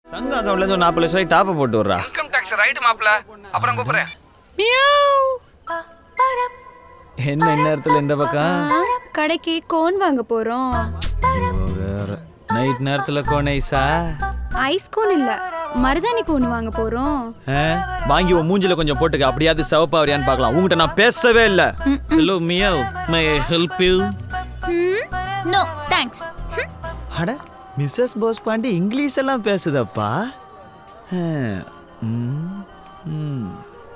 சங்க அக்கௌண்ட்ல இருந்து ஒரு நாற்பது லட்சம் ரூபாய் டாப்பை போட்டு விட்றா இன்கம் டாக்ஸ் ரைட் மாப்ள அப்புறம் கூப்பிடுறேன் என்ன இந்நேரத்தில் இந்த பக்கம் கடைக்கு கோன் வாங்க போறோம் வேற நைட் நேரத்தில் கோனைசா ஐஸ் கோன் இல்ல மருதாணி கோன் வாங்க போறோம் வாங்கி உன் மூஞ்சில கொஞ்சம் போட்டுக்க அப்படியாவது சிவப்பாவரியான்னு பார்க்கலாம் உங்ககிட்ட நான் பேசவே இல்லை hello Mia may help you no thanks அட மிஸ்ஸஸ் போஸ் பாண்டி இங்கிலீஷ் எல்லாம் பேசுதப்பா ஆ, ம், ம்.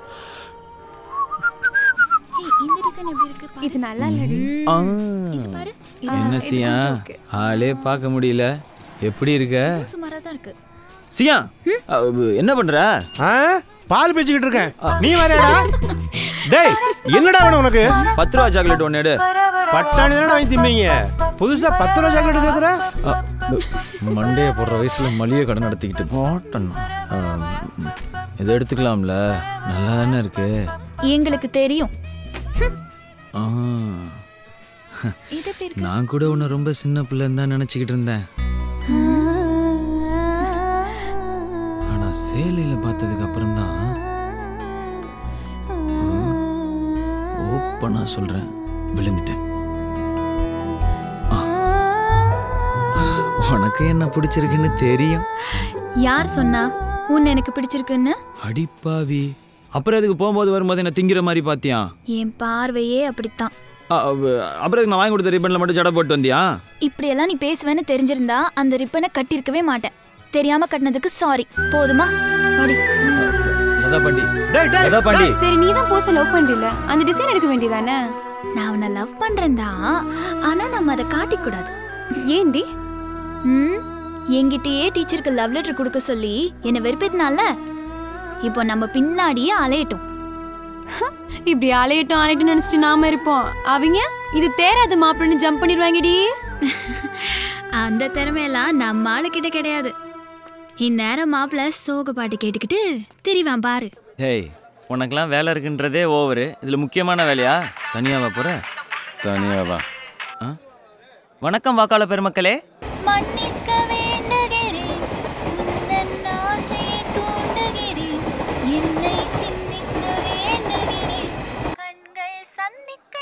இந்த டிசைன் எப்படி இருக்கு இது நல்லா இல்லடி ஆ, பாரு என்ன சியா ஆளே பார்க்க முடியல எப்படி இருக்க சுமாரா தான் இருக்கு சியா அ, என்ன பண்ற ஆ பால் பேச்சுக்கிட்டு இருக்கேன் நீ வரையடா டேய் என்னடா வேணும் உனக்கு பத்து ரூபா சாக்லேட் ஒன்று எடு பட்டாணி தானே வாங்கி திம்பீங்க புதுசா பத்து ரூபா சாக்லேட் கேக்குற மண்டைய போடுற வயசுல மளிகை கடை நடத்திக்கிட்டு போட்டணும் இதை எடுத்துக்கலாம்ல நல்லா தானே இருக்கு எங்களுக்கு தெரியும் ஆ, இது எப்படி இருக்கு நான் கூட உன்னை ரொம்ப சின்ன பிள்ளைன்னு தான் நினச்சிக்கிட்டு இருந்தேன் ஆனா சேலையில பார்த்ததுக்கு அப்புறம் தான் ஓப்பனா சொல்றேன் விழுந்துட்டேன் ஆ. உனக்கு என்ன பிடிச்சிருக்குன்னு தெரியும் யார் சொன்னா உன்னை எனக்கு பிடிச்சிருக்குன்னு அடிப்பாவி அப்புறம் அதுக்கு போகும்போது வரும்போது என்ன திங்கிற மாதிரி பாத்தியா என் பார்வையே அப்படித்தான் அ, அவ- அப்புறம் அதுக்கு நான் வாங்கி கொடுத்த ரிப்பன்ல மட்டும் ஜடை போட்டு வந்தியா இப்படியெல்லாம் நீ பேசுவேன்னு தெரிஞ்சிருந்தா அந்த ரிப்பனை கட்டியிருக்கவே மாட்டேன் தெரியாம கட்டினதுக்கு சாரி போதுமா படி லதா பாண்டி டேய் டேய் லதா பாண்டி சரி நீ தான் போச லவ் பண்றீல அந்த டிசைன் எடுக்க வேண்டியதானே நான் உன்னை லவ் பண்றேன் தான் ஆனா நம்ம அதை காட்டிக்கூடாது ஏண்டி ம் என்கிட்டயே டீச்சருக்கு லவ் லெட்டர் கொடுக்க சொல்லி என்னை வெறுப்பேத்தினால இப்போ நம்ம பின்னாடியே அலையட்டும் இப்படி அலையட்டும் அலையட்டும் நினைச்சிட்டு நாம இருப்போம் அவங்க இது தேராத மாப்பிள்ளன்னு ஜம்ப் பண்ணிடுவாங்கடி அந்த திறமையெல்லாம் நம்ம ஆளுக்கிட்ட கிடையாது இந்நேரம் மாப்பிள்ள சோக பாட்டு கேட்டுக்கிட்டு தெரிவான் பாரு டேய் உனக்கெல்லாம் வேலை இருக்குன்றதே ஓவரு இதுல முக்கியமான வேலையா தனியாவா போற தனியாவா ஆ? வணக்கம் வாக்காள பெருமக்களே மன்னிக்க வேண்டுகிறேன் உந்தன் ஆசையை தூண்டுகிறேன் என்னை சிந்திக்க வேண்டுகிறேன் கண்கள் சந்திக்க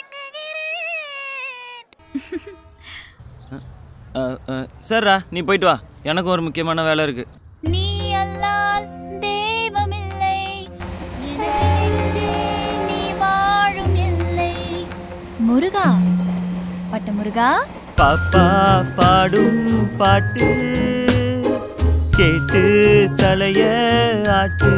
ஏங்குகிறேன் அ, அ, சரிடா நீ போயிட்டு வா எனக்கும் ஒரு முக்கியமான வேலை இருக்கு நீ அல்லால் தெய்வமில்லை எனது நெஞ்சே நீ வாழும் இல்லை முருகா பட்ட முருகா பாப்பா பாடும் பாட்டு கேட்டு தலைய ஆட்டு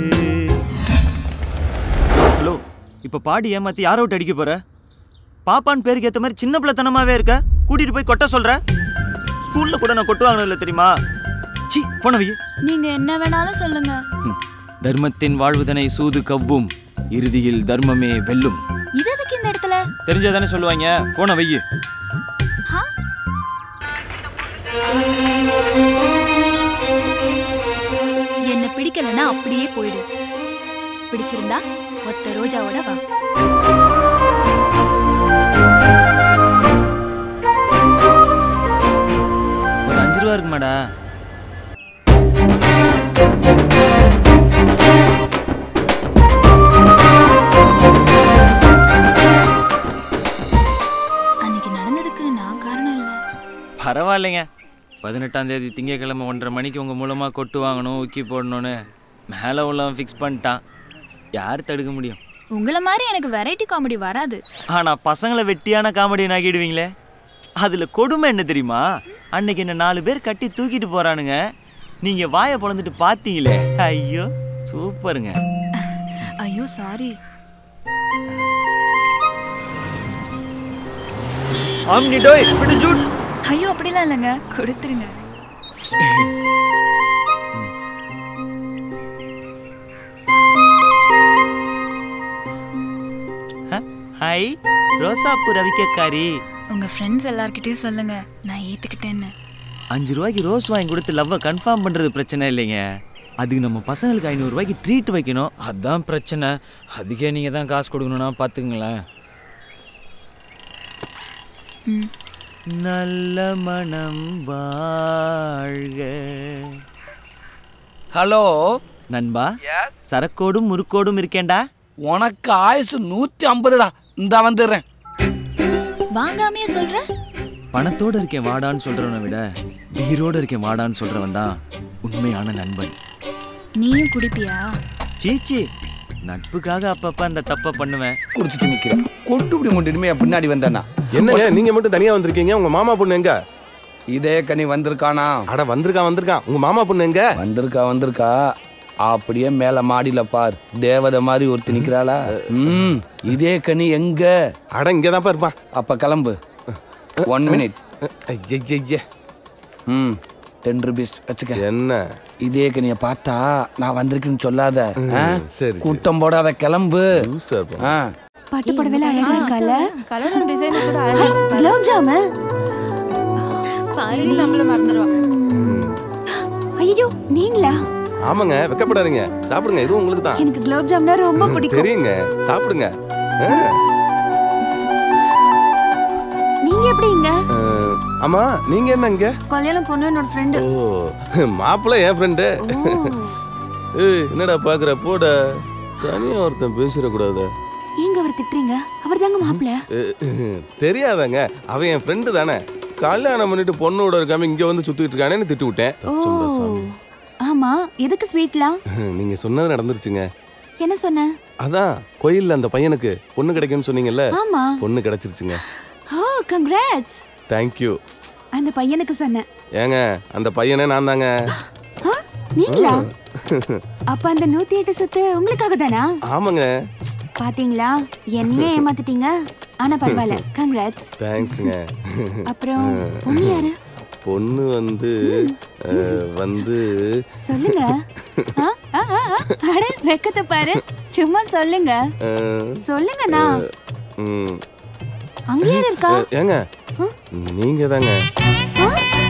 ஹலோ இப்ப பாடி ஏமாத்தி யாரை விட்டு அடிக்க போற பாப்பான்னு பேருக்கு ஏத்த மாதிரி சின்ன பிள்ளைத்தனமாவே இருக்க கூட்டிட்டு போய் கொட்ட சொல்ற ஸ்கூல்ல கூட நான் கொட்டு வாங்கினது இல்லை தெரியுமா சி போன வை நீங்க என்ன வேணாலும் சொல்லுங்க ம். தர்மத்தின் வாழ்வுதனை சூது கவ்வும் இறுதியில் தர்மமே வெல்லும் இது எதுக்கு இந்த இடத்துல தெரிஞ்சதானே சொல்லுவாங்க போன வை ஹா? என்ன பிடிக்கலன்னா அப்படியே போயிடு பிடிச்சிருந்தா ஒத்த ரோஜாவோட வா ஒரு அஞ்சு ரூபா இருக்குமாடா அன்னைக்கு நடந்ததுக்கு நான் காரணம் இல்ல பரவாயில்லைங்க பதினெட்டாம் தேதி திங்கக்கிழமை ஒன்றரை மணிக்கு உங்கள் மூலமாக கொட்டு வாங்கணும் ஊக்கி போடணும்னு மேலே உள்ளவன் ஃபிக்ஸ் பண்ணிட்டான் யார் தடுக்க முடியும் உங்கள மாதிரி எனக்கு வெரைட்டி காமெடி வராது ஆனால் பசங்களை வெட்டியான காமெடியன் ஆக்கிடுவீங்களே அதில் கொடுமை என்ன தெரியுமா அன்னைக்கு என்ன நாலு பேர் கட்டி தூக்கிட்டு போகிறானுங்க நீங்கள் வாயை பொழந்துட்டு பார்த்தீங்களே ஐயோ சூப்பருங்க ஐயோ சாரி ஆம்னி டோய் விடு ஜூட் ஐயோ அப்படிலாம் இல்லைங்க கொடுத்துருங்க ஹாய் ரோசாப்பூ ரவிக்கக்காரி உங்க ஃப்ரெண்ட்ஸ் எல்லார்கிட்டயும் சொல்லுங்க நான் ஏத்துக்கிட்டேன்னு அஞ்சு ரூபாய்க்கு ரோஸ் வாங்கி கொடுத்து லவ்வை கன்ஃபார்ம் பண்ணுறது பிரச்சனை இல்லைங்க அதுக்கு நம்ம பசங்களுக்கு ஐநூறுரூவாய்க்கு ட்ரீட் வைக்கணும் அதான் பிரச்சனை அதுக்கே நீங்கள் தான் காசு கொடுக்கணும்னா பார்த்துக்குங்களேன் நல்ல மனம் வாழ்க ஹலோ நண்பா சரக்கோடும் முறுக்கோடும் இருக்கேன்டா உனக்கு ஆயுசு நூத்தி ஐம்பதுடா இந்தா வந்துடுறேன் வாங்காமையே சொல்ற பணத்தோட இருக்கேன் வாடான்னு சொல்றவனை விட உயிரோட இருக்கேன் வாடான்னு சொல்றவன் தான் உண்மையான நண்பன் நீயும் குடிப்பியா சீச்சி நட்புக்காக அப்பப்ப அந்த தப்பை பண்ணுவேன் குடிச்சிட்டு நிக்கிறேன் கொண்டு இப்படி முண்டினுமே பின்னாடி வந்தானா என்னங்க நீங்க மட்டும் தனியா வந்திருக்கீங்க உங்க மாமா பொண்ணு எங்க இதே கனி வந்திருக்கானா அட வந்திருக்கான் வந்திருக்கான் உங்க மாமா பொண்ணு எங்க வந்திருக்கா வந்திருக்கா அப்படியே மேல மாடியில பார் தேவதை மாதிரி ஒருத்தி நிக்கிறாளா ம் இதே கனி எங்க அட இங்கதான்ப்பா இருப்பான் அப்ப கிளம்பு ஒன் மினிட் ஐயய்யய்ய. ம் டென் ருபீஸ் வச்சுக்க என்ன இதே கனிய பார்த்தா நான் வந்திருக்கேன்னு சொல்லாத ஆ? சரி, சரி. கூட்டம் போடாத கிளம்பு லூசா இருப்பான். ஆ பட்டு புடவைல அழகா இருக்கால கலர் டிசைன் கூட அழகா இருக்கு. குலோப் ஜாமு பாரு நம்மள மறந்துடுவோம் ஐயோ நீங்களா ஆமாங்க வெக்கப்படாதீங்க சாப்பிடுங்க இதுவும் உங்களுக்கு தான் எனக்கு குலோப் ஜாம்னா ரொம்ப பிடிக்கும் தெரியுங்க சாப்பிடுங்க ஆ. நீங்க எப்படி இங்க அஹ், ஆமா நீங்க என்ன இங்க கல்யாணம் பொண்ணு என்னோட ஃப்ரெண்டு ஓ மாப்பிள்ள என் ஃப்ரெண்டு ஏய் என்னடா பாக்குற போட தனியா ஒருத்தன் பேசிடக்கூடாது ஏங்க அவர் திட்டுறீங்க அவர் தாங்க மாப்பிள்ள தெரியாதாங்க அவன் என் ஃப்ரெண்டு தானே கல்யாணம் பண்ணிட்டு பொண்ணோட இருக்காம இங்க வந்து சுத்திட்டு இருக்கானேன்னு திட்டு விட்டேன் தப்புச்சுடா சாமி. ஆமா எதுக்கு ஸ்வீட்லாம் நீங்க சொன்னது நடந்துருச்சுங்க என்ன சொன்ன அதான் கோயில்ல அந்த பையனுக்கு பொண்ணு கிடைக்கும்னு சொன்னீங்கல்ல ஆமா பொண்ணு கிடைச்சிருச்சுங்க ஓ கங்க்ராட்ஸ் தேங்க்யூ அந்த பையனுக்கு சொன்னேன் ஏங்க அந்த பையனே நான் தாங்க ஆ, நீங்களா அப்ப அந்த நூத்தி எட்டு சொத்து உங்களுக்காக தானா ஆமாங்க பாத்தீங்களா என்னையே ஏமாத்திட்டீங்க ஆனா பரவாயில்ல கங்க்ராட்ஸ் தேங்க்ஸுங்க அப்புறம் பொண்ணு யாரு பொண்ணு வந்து அஹ், வந்து சொல்லுங்க ஆ, ஆ, ஆ, ஆ. அட வெக்கத்தை பாரு சும்மா சொல்லுங்க அஹ், சொல்லுங்கண்ணா ம், அங்க யார் இருக்கா அஹ், ஏங்க நீங்க தாங்க ஆ?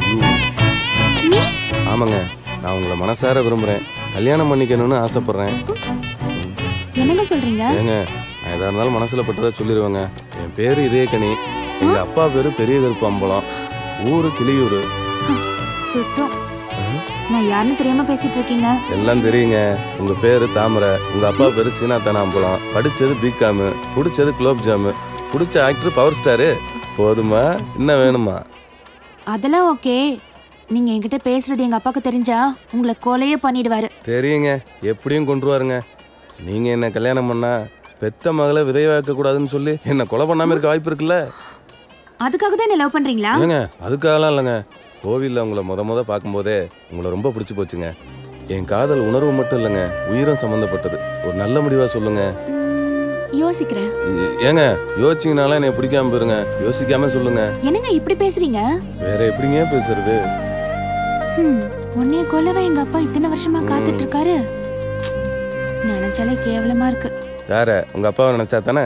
நீ ஆமாங்க நான் உங்களை மனசார விரும்புறேன் கல்யாணம் பண்ணிக்கணும்னு ஆசைப்படுறேன் என்னங்க சொல்றீங்க ஏங்க நான் எதா இருந்தாலும் மனசுல பட்டதா சொல்லிடுவேங்க என் பேரு இதே கனி எங்க அப்பா பேரு பெரிய கருப்பு அம்பலம் ஊரு கிளியூர் சுத்தம் நான் யாருன்னு தெரியாம பேசிட்டு இருக்கீங்க எல்லாம் தெரியுங்க உங்க பேரு தாமரை உங்க அப்பா பேரு சீனாத்தான அம்பலம் படிச்சது பிகாமு பிடிச்சது குலோப் ஜாமு பிடிச்ச ஆக்டர் பவர் ஸ்டாரு போதுமா என்ன வேணுமா அதெல்லாம் ஓகே நீங்க என்கிட்ட பேசுறது எங்க அப்பாக்கு தெரிஞ்சா உங்களை கொலையே பண்ணிடுவாரு தெரியுங்க எப்படியும் கொண்டுருவாருங்க நீங்க என்ன கல்யாணம் பண்ணா பெத்த மகளை விதைவாக்க கூடாதுன்னு சொல்லி என்ன கொலை பண்ணாம இருக்க வாய்ப்பு இருக்குல்ல அதுக்காக தான் என்ன லவ் பண்றீங்களா ஏங்க அதுக்காகலாம் இல்லைங்க கோவில்ல உங்களை முத முத பார்க்கும்போதே உங்களை ரொம்ப பிடிச்சி போச்சுங்க என் காதல் உணர்வு மட்டும் இல்லைங்க உயிரும் சம்மந்தப்பட்டது ஒரு நல்ல முடிவா சொல்லுங்க யோசிக்கிறேன் ஏ- ஏங்க யோசிச்சிங்கனால என்னை பிடிக்காம போயிருங்க யோசிக்காம சொல்லுங்க என்னங்க இப்படி பேசுறீங்க வேற எப்படிங்க பேசுறது ஹம், உன்னைய கொல்லவே எங்க அப்பா இத்தனை வருஷமா காத்துட்டு இருக்காரு நினைச்சாலே கேவலமா இருக்கு யார உங்க அப்பாவை நினைச்சா தானே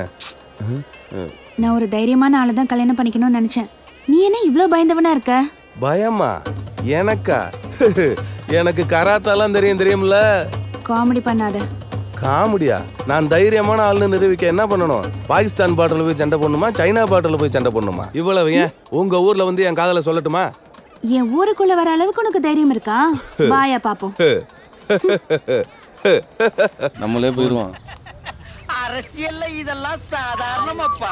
நான் ஒரு தைரியமான ஆளை தான் கல்யாணம் பண்ணிக்கணும்னு நினைச்சேன் நீ என்ன இவ்ளோ பயந்தவனா இருக்க பயமா எனக்கா எனக்கு கராத்தாலாம் தெரியும் தெரியும்ல காமெடி பண்ணாத காமெடியா நான் தைரியமான ஆள்னு நிரூபிக்க என்ன பண்ணணும் பாகிஸ்தான் பாட்டில் போய் சண்டை பண்ணுமா சைனா பாட்டில் போய் சண்டை பண்ணுமா இவ்வளவு ஏன் உங்க ஊர்ல வந்து என் காதலை சொல்லட்டுமா என் ஊருக்குள்ள வர அளவுக்கு உனக்கு தைரியம் இருக்கா வாயா பாப்போம் நம்மளே போயிருவோம் அரசியல்ல இதெல்லாம் சாதாரணமாப்பா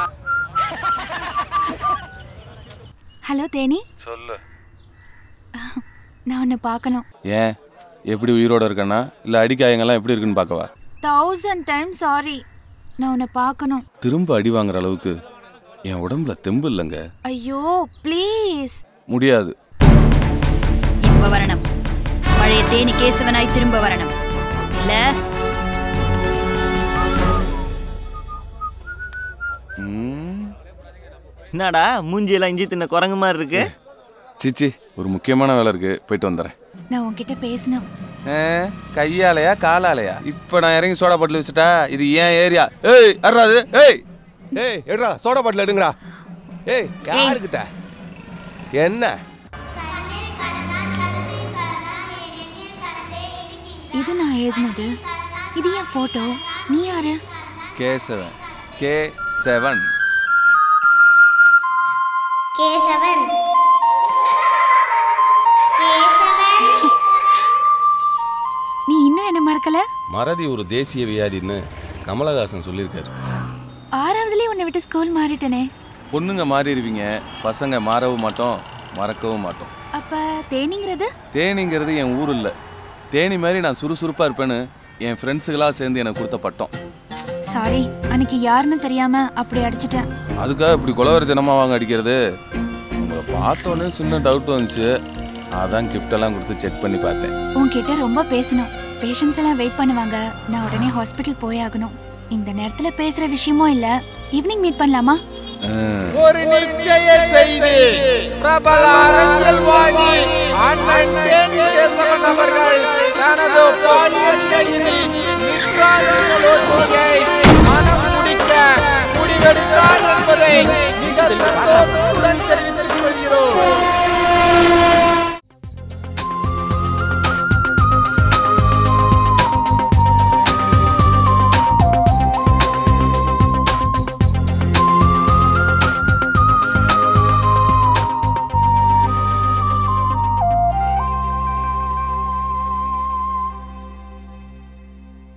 ஹலோ தேனி சொல்லு நான் உன்னை பார்க்கணும் ஏன் எப்படி உயிரோட இருக்கனா இல்ல அடிக்காயங்கெல்லாம் எப்படி இருக்குன்னு பார்க்கவா தௌசண்ட் டைம் சாரி நான் உன்னை பார்க்கணும் திரும்ப அடி வாங்குற அளவுக்கு என் உடம்புல தெம்பு இல்லைங்க ஐயோ ப்ளீஸ் முடியாது இப்ப வரணும் பழைய தேனி கேசவனாய் திரும்ப வரணும் இல்ல ம், என்னடா மூஞ்சியெல்லாம் இஞ்சி தின்ன குரங்கு மாதிரி இருக்கு சீச்சி ஒரு முக்கியமான வேலை இருக்கு போயிட்டு வந்துடுறேன் நான் உன்கிட்ட பேசணும் கையாலையா காலாலையா இப்ப நான் இறங்கி சோடா பாட்டில் வச்சுட்டா இது ஏன் ஏரியா ஏய் அறாது ஏய் ஏய் எடுறா சோடா பாட்டில் எடுங்கடா ஏய் யாருக்கிட்ட என்ன இது நான் எழுதினது இது என் போட்டோ நீ யாரு K seven K seven Kesavan Kesavan போல மறதி ஒரு தேசிய வியாதின்னு கமலஹாசன் சொல்லியிருக்காரு ஆறாவதுலயே உன்னை விட்டு ஸ்கூல் மாறிட்டனே பொண்ணுங்க மாறிடுவீங்க பசங்க மாறவும் மாட்டோம் மறக்கவும் மாட்டோம் அப்ப தேனிங்கிறது தேனிங்கிறது என் ஊர் இல்லை தேனி மாதிரி நான் சுறுசுறுப்பாக இருப்பேன்னு என் ஃப்ரெண்ட்ஸுகளாக சேர்ந்து எனக்கு கொடுத்த பட்டம் சாரி அன்னைக்கு யாருன்னு தெரியாம அப்படி அடிச்சிட்டேன் அதுக்காக இப்படி குலவரி தினமாக வாங்க அடிக்கிறது உங்களை பார்த்தோன்னே சின்ன டவுட் வந்துச்சு அதான் கிஃப்டெல்லாம் கொடுத்து செக் பண்ணி பார்த்தேன் உன்கிட்ட ரொம்ப பேசணும் பேஷண்ட்ஸ் எல்லாம் வெயிட் பண்ணுவாங்க நான் உடனே ஹாஸ்பிட்டல் போய் ஆகணும் இந்த நேரத்துல பேசுற விஷயமும் இல்ல ஈவினிங் மீட் பண்ணலாமா ஒரு நிச்சய செய்தி பிரபல அரசியல்வாதி அண்ணன் தேனி கேசவன் அவர்கள்